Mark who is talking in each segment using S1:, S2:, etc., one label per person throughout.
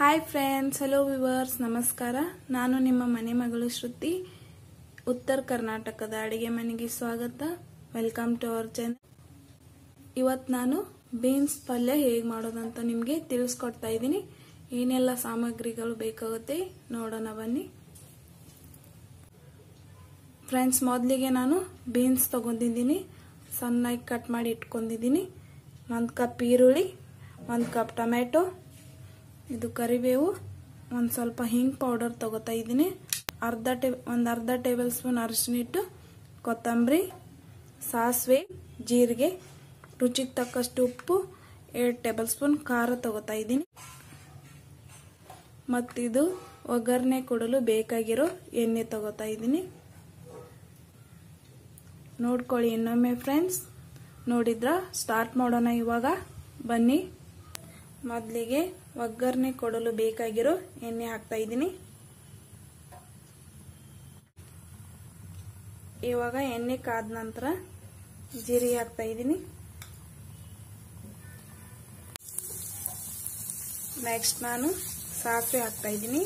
S1: hi friends hello viewers ನಮಸ್ಕಾರ ನಾನು ನಿಮ್ಮ ಮನೆ ಮಗಳು ಶ್ರುತಿ ಉತ್ತರ ಕರ್ನಾಟಕದ ಅಡಿಗೆ ಮನೆಗೆ ಸ್ವಾಗತ ವೆಲ್ಕಮ್ ಟು ಅವರ್ ಚಾನಲ್ ಇವತ್ತು ನಾನು ಬೀನ್ಸ್ ಪಲ್ಯ ಹೇಗೆ ಮಾಡೋದಂತ ನಿಮಗೆ ತಿಳಿಸ್ಕೊಡ್ತಾ ಇದ್ದೀನಿ ಏನೆಲ್ಲ ಸಾಮಗ್ರಿಗಳು ಬೇಕಾಗುತ್ತೆ ನೋಡೋಣ ಬನ್ನಿ ಫ್ರೆಂಡ್ಸ್ ಮೊದಲಿಗೆ ನಾನು ಬೀನ್ಸ್ ತಗೊಂಡಿದ್ದೀನಿ ಸಣ್ಣಗೆ ಕಟ್ ಮಾಡಿ ಇಟ್ಕೊಂಡಿದ್ದೀನಿ ಒಂದು ಕಪ್ ಈರುಳ್ಳಿ ಒಂದು ಕಪ್ ಟೊಮೆಟೊ ಇದು ಕರಿಬೇವು ಒಂದು ಸ್ವಲ್ಪ ಹಿಂಗ್ ಪೌಡರ್ ತಗೋತಾ ಇದ್ದೀನಿ ಅರ್ಧ ಟೇ ಒಂದು ಅರ್ಧ ಟೇಬಲ್ ಸ್ಪೂನ್ ಅರಿಶಿನ ಹಿಟ್ಟು ಕೊತ್ತಂಬರಿ ಸಾಸಿವೆ ಜೀರಿಗೆ ರುಚಿಗೆ ತಕ್ಕಷ್ಟು ಉಪ್ಪು ಎರಡು ಟೇಬಲ್ ಸ್ಪೂನ್ ಖಾರ ತಗೋತಾ ಇದ್ದೀನಿ ಮತ್ತಿದು ಒಗ್ಗರಣೆ ಕೊಡಲು ಬೇಕಾಗಿರೋ ಎಣ್ಣೆ ತಗೋತಾ ಇದ್ದೀನಿ ನೋಡ್ಕೊಳ್ಳಿ ಇನ್ನೊಮ್ಮೆ ಫ್ರೆಂಡ್ಸ್ ನೋಡಿದ್ರ ಸ್ಟಾರ್ಟ್ ಮಾಡೋಣ ಇವಾಗ ಬನ್ನಿ ಮೊದಲಿಗೆ ಒಗ್ಗರಣೆ ಕೊಡಲು ಬೇಕಾಗಿರೋ ಎಣ್ಣೆ ಹಾಕ್ತಾ ಇದ್ದೀನಿ ಇವಾಗ ಎಣ್ಣೆ ಕಾದ ನಂತರ ಜೀರಿಗೆ ಹಾಕ್ತಾ ಇದ್ದೀನಿ ನೆಕ್ಸ್ಟ್ ನಾನು ಸಾಸಿವೆ ಹಾಕ್ತಾ ಇದ್ದೀನಿ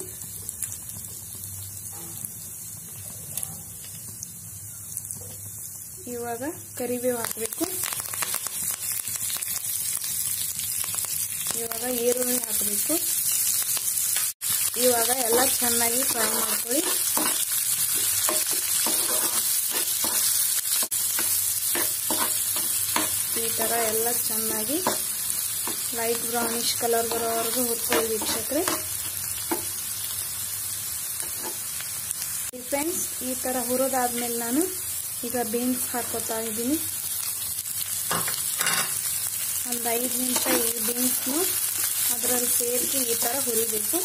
S1: ಇವಾಗ ಕರಿಬೇವು ಹಾಕಬೇಕು ಇವಾಗ ಈರುಳ್ಳಿ ಹಾಕಬೇಕು ಇವಾಗ ಎಲ್ಲ ಚೆನ್ನಾಗಿ ಫ್ರೈ ಮಾಡ್ಕೊಳ್ಳಿ ಈ ತರ ಎಲ್ಲ ಚೆನ್ನಾಗಿ ಲೈಟ್ ಬ್ರೌನಿಶ್ ಕಲರ್ ಬರೋವರೆಗೂ ಹುರ್ಕೊಳ್ಳಿ ವೀಕ್ಷಕರೆ ಫ್ರೆಂಡ್ಸ್ ಈ ತರ ಹುರಿದಾದ್ಮೇಲೆ ನಾನು ಈಗ ಬೀನ್ಸ್ ಹಾಕೋತಾ ಇದ್ದೀನಿ ಒಂದು ಐದು ನಿಮಿಷ ಈ ಬೀನ್ಸ್ನು ಅದರಲ್ಲಿ ಸೇರಿಸಿ ಈ ಥರ ಹುರಿಬೇಕು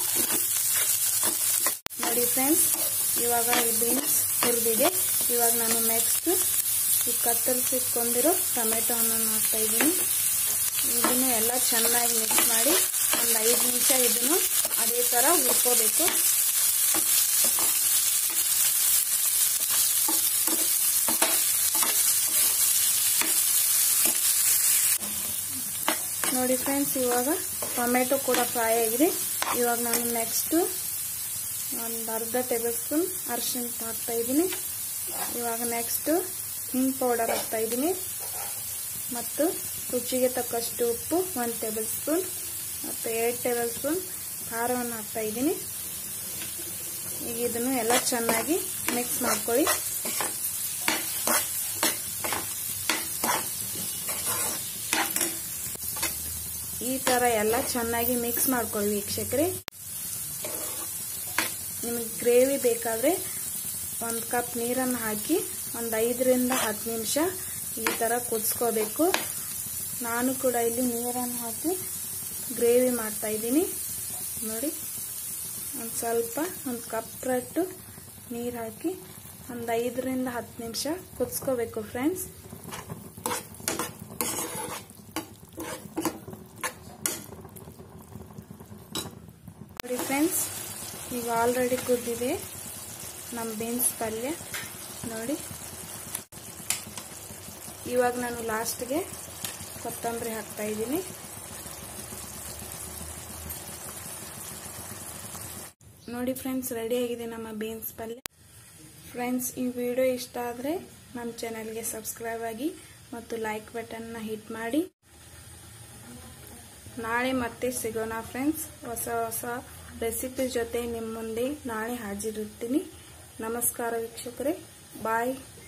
S1: ನೋಡಿ ಫ್ರೆಂಡ್ಸ್ ಇವಾಗ ಈ ಬೀನ್ಸ್ ಹುರಿದಿದೆ ಇವಾಗ ನಾನು ನೆಕ್ಸ್ಟ್ ಈ ಕತ್ತರಿಸಿಟ್ಕೊಂಡಿರೋ ಟೊಮೆಟೊ ಹಣ್ಣನ್ನು ಹಾಕ್ತಾ ಇದ್ದೀನಿ ಇದನ್ನು ಎಲ್ಲ ಚೆನ್ನಾಗಿ ಮಿಕ್ಸ್ ಮಾಡಿ ಒಂದು ಐದು ನಿಮಿಷ ಇದನ್ನು ಅದೇ ಥರ ಹುರ್ಕೋಬೇಕು ನೋಡಿ ಫ್ರೆಂಡ್ಸ್ ಇವಾಗ ಟೊಮೆಟೊ ಕೂಡ ಫ್ರೈ ಆಗಿದೆ ಇವಾಗ ನಾನು ನೆಕ್ಸ್ಟ್ ಒಂದು ಅರ್ಧ ಟೇಬಲ್ ಸ್ಪೂನ್ ಅರಿಶಿನ ಹಾಕ್ತಾ ಇದ್ದೀನಿ ಇವಾಗ ನೆಕ್ಸ್ಟ್ ಹಿಂಗ್ ಪೌಡರ್ ಹಾಕ್ತಾ ಇದ್ದೀನಿ ಮತ್ತು ರುಚಿಗೆ ತಕ್ಕಷ್ಟು ಉಪ್ಪು ಒಂದು ಟೇಬಲ್ ಸ್ಪೂನ್ ಮತ್ತು ಎರಡು ಟೇಬಲ್ ಸ್ಪೂನ್ ಖಾರವನ್ನು ಹಾಕ್ತಾ ಇದ್ದೀನಿ ಈಗ ಇದನ್ನು ಎಲ್ಲ ಚೆನ್ನಾಗಿ ಮಿಕ್ಸ್ ಮಾಡ್ಕೊಳ್ಳಿ ಈ ತರ ಎಲ್ಲ ಚೆನ್ನಾಗಿ ಮಿಕ್ಸ್ ಮಾಡ್ಕೊಳ್ಳಿ ವೀಕ್ಷಕರೇ ನಿಮಗೆ ಗ್ರೇವಿ ಬೇಕಾದ್ರೆ ಒಂದು ಕಪ್ ನೀರನ್ನು ಹಾಕಿ ಒಂದು ಐದರಿಂದ ಹತ್ತು ನಿಮಿಷ ಈ ಥರ ಕುದಿಸ್ಕೋಬೇಕು ನಾನು ಕೂಡ ಇಲ್ಲಿ ನೀರನ್ನು ಹಾಕಿ ಗ್ರೇವಿ ಮಾಡ್ತಾ ಇದ್ದೀನಿ ನೋಡಿ ಒಂದು ಸ್ವಲ್ಪ ಒಂದು ಕಪ್ರಟ್ಟು ನೀರು ಹಾಕಿ ಒಂದು ಐದರಿಂದ ಹತ್ತು ನಿಮಿಷ ಕುದಿಸ್ಕೋಬೇಕು ಫ್ರೆಂಡ್ಸ್ ನೋಡಿ ಫ್ರೆಂಡ್ಸ್ ಈಗ ಆಲ್ರೆಡಿ ಕುದ್ದಿದೆ ನಮ್ಮ ಬೀನ್ಸ್ ಪಲ್ಯ ನೋಡಿ ಇವಾಗ ನಾನು ಲಾಸ್ಟ್ಗೆ ಕೊತ್ತಂಬರಿ ಹಾಕ್ತಾ ಇದ್ದೀನಿ ನೋಡಿ ಫ್ರೆಂಡ್ಸ್ ರೆಡಿ ಆಗಿದೆ ನಮ್ಮ ಬೀನ್ಸ್ ಪಲ್ಯ ಫ್ರೆಂಡ್ಸ್ ಈ ವಿಡಿಯೋ ಇಷ್ಟ ಆದರೆ ನಮ್ಮ ಚಾನಲ್ಗೆ ಸಬ್ಸ್ಕ್ರೈಬ್ ಆಗಿ ಮತ್ತು ಲೈಕ್ ಬಟನ್ನ ಹಿಟ್ ಮಾಡಿ ನಾಳೆ ಮತ್ತೆ ಸಿಗೋಣ ಫ್ರೆಂಡ್ಸ್ ಹೊಸ ಹೊಸ ರೆಸಿಪಿ ಜೊತೆ ನಿಮ್ಮ ಮುಂದೆ ನಾಳೆ ಹಾಜಿರಿರ್ತೀನಿ ನಮಸ್ಕಾರ ವೀಕ್ಷಕರೇ ಬಾಯ್